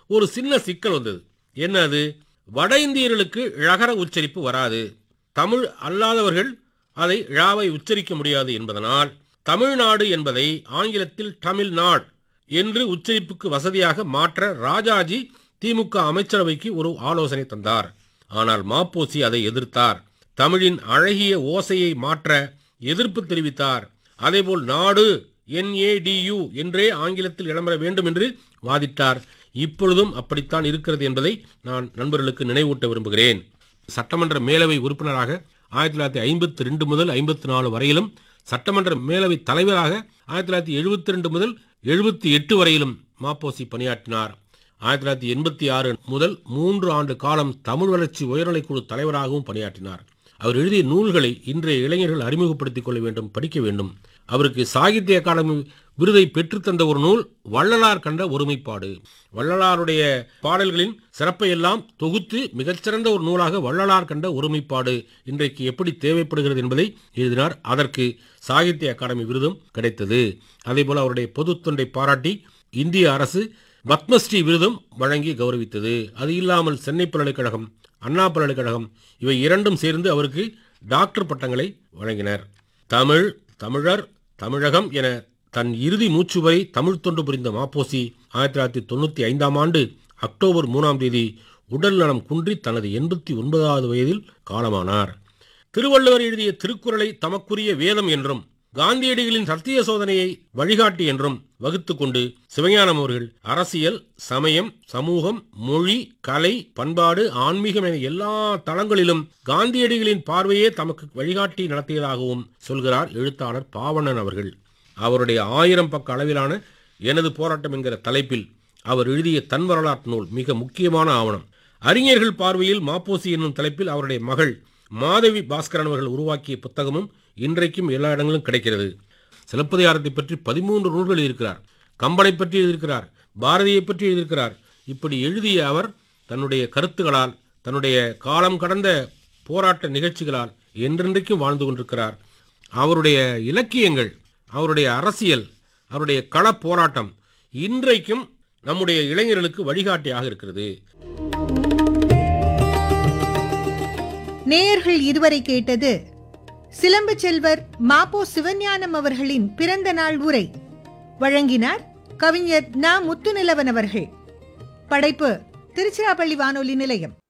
ஒரு சின்ன சிக்கல் வந்தது என்ன அது வட இந்தியர்களுக்கு ழகர உச்சரிப்பு வராது தமிழ் அல்லாதவர்கள் அதை ழாவை உச்சரிக்க முடியாது என்பதனால் தமிழ்நாடு என்பதை ஆங்கிலத்தில் தமிழ்நாடு என்று உச்சரிப்புக்கு வசதியாக மாற்ற ராஜாஜி திமுக அமைச்சரவைக்கு ஒரு ஆலோசனை தந்தார் ஆனால் மாப்போசி அதை எதிர்த்தார் தமிழின் அழகிய ஓசையை மாற்ற எதிர்ப்பு தெரிவித்தார் அதேபோல் நாடு என்ஏடியு என்றே ஆங்கிலத்தில் இடம்பெற வேண்டும் என்று வாதிட்டார் இப்பொழுதும் அப்படித்தான் இருக்கிறது என்பதை நான் நண்பர்களுக்கு நினைவூட்ட விரும்புகிறேன் சட்டமன்ற மேலவை உறுப்பினராக ஆயிரத்தி தொள்ளாயிரத்தி ஐம்பத்தி ரெண்டு முதல் ஐம்பத்தி நாலு வரையிலும் சட்டமன்ற மேலவை தலைவராக ஆயிரத்தி தொள்ளாயிரத்தி எழுபத்தி ரெண்டு முதல் எழுபத்தி எட்டு வரையிலும் மாப்போசி பணியாற்றினார் ஆயிரத்தி தொள்ளாயிரத்தி எண்பத்தி ஆறு முதல் மூன்று ஆண்டு காலம் தமிழ் வளர்ச்சி உயர்நிலைக்குழு தலைவராகவும் பணியாற்றினார் அவர் எழுதிய நூல்களை இன்றைய இளைஞர்கள் அறிமுகப்படுத்திக் கொள்ள வேண்டும் படிக்க வேண்டும் அவருக்கு சாகித்ய அகாடமி விருதை பெற்றுத்தந்த ஒரு நூல் வள்ளலார் கண்ட ஒருமைப்பாடு வள்ளலாருடைய பாடல்களின் சிறப்பை எல்லாம் தொகுத்து மிகச்சிறந்த ஒரு நூலாக வள்ளலார் கண்ட ஒருமைப்பாடு இன்றைக்கு எப்படி தேவைப்படுகிறது என்பதை எழுதினார் அதற்கு சாகித்ய அகாடமி விருதும் கிடைத்தது அதேபோல அவருடைய பொதுத் தொண்டை பாராட்டி இந்திய அரசு பத்மஸ்ரீ விருதும் வழங்கி கௌரவித்தது அது இல்லாமல் சென்னை பல்கலைக்கழகம் அண்ணா பல்கலைக்கழகம் இவை இரண்டும் சேர்ந்து அவருக்கு டாக்டர் பட்டங்களை வழங்கினர் தமிழ் தமிழர் தமிழகம் என தன் இறுதி மூச்சு வரை தமிழ் தொண்டு புரிந்த மாப்போசி ஆயிரத்தி தொள்ளாயிரத்தி தொண்ணூற்றி ஐந்தாம் ஆண்டு அக்டோபர் மூணாம் தேதி உடல் நலம் குன்றி தனது எண்பத்தி ஒன்பதாவது வயதில் காலமானார் திருவள்ளுவர் எழுதிய திருக்குறளை தமக்குரிய வேதம் என்றும் காந்தியடிகளின் சத்திய சோதனையை வழிகாட்டி என்றும் வகுத்து கொண்டு சிவஞானம் அவர்கள் அரசியல் சமயம் சமூகம் மொழி கலை பண்பாடு ஆன்மீகம் என எல்லா தளங்களிலும் காந்தியடிகளின் பார்வையே தமக்கு வழிகாட்டி நடத்தியதாகவும் சொல்கிறார் எழுத்தாளர் பாவணன் அவர்கள் அவருடைய ஆயிரம் பக்க அளவிலான எனது போராட்டம் என்கிற தலைப்பில் அவர் எழுதிய தன் வரலாற்று நூல் மிக முக்கியமான ஆவணம் அறிஞர்கள் பார்வையில் மாப்போசி என்னும் தலைப்பில் அவருடைய மகள் மாதவி பாஸ்கரன் அவர்கள் உருவாக்கிய புத்தகமும் இன்றைக்கும் எல்லா இடங்களிலும் கிடைக்கிறது சிலப்பதிகாரத்தை பற்றி பதிமூன்று நூல்கள் எழுதியிருக்கிறார் கம்பனை பற்றி எழுதியிருக்கிறார் பாரதியை பற்றி எழுதியிருக்கிறார் இப்படி எழுதிய அவர் தன்னுடைய கருத்துகளால் தன்னுடைய காலம் கடந்த போராட்ட நிகழ்ச்சிகளால் என்றென்றைக்கும் வாழ்ந்து கொண்டிருக்கிறார் அவருடைய இலக்கியங்கள் அவருடைய அரசியல் அவருடைய கள போராட்டம் இன்றைக்கும் நம்முடைய இளைஞர்களுக்கு வழிகாட்டியாக இருக்கிறது நேயர்கள் இதுவரை கேட்டது சிலம்பு செல்வர் மாப்போ சிவஞானம் அவர்களின் பிறந்த நாள் உரை வழங்கினார் கவிஞர் நா முத்துநிலவன் அவர்கள் படைப்பு திருச்சிராப்பள்ளி வானொலி நிலையம்